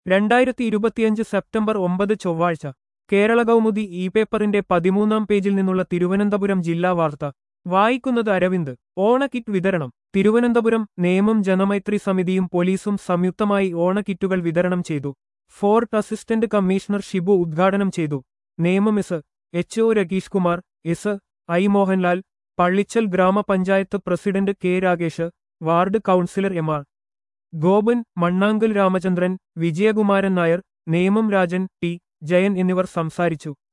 രണ്ടായിരത്തി ഇരുപത്തിയഞ്ച് സെപ്റ്റംബർ ഒമ്പത് ചൊവ്വാഴ്ച കേരള കൗമുദി ഇ പേപ്പറിന്റെ പതിമൂന്നാം പേജിൽ നിന്നുള്ള തിരുവനന്തപുരം ജില്ലാ വാർത്ത വായിക്കുന്നത് അരവിന്ദ് ഓണക്കിറ്റ് വിതരണം തിരുവനന്തപുരം നേമം ജനമൈത്രി സമിതിയും പോലീസും സംയുക്തമായി ഓണക്കിറ്റുകൾ വിതരണം ചെയ്തു ഫോർട്ട് അസിസ്റ്റന്റ് കമ്മീഷണർ ഷിബു ഉദ്ഘാടനം ചെയ്തു Nemom S H O Rakeesh Kumar S I Mohanlal Pallichal ഗ്രാമപഞ്ചായത്ത് president K Ragesh ward councillor M R Gopan Mannankal Ramachandran Vijayakumaran Nair Nemom Rajan T Jayan എന്നിവർ സംസാരിച്ചു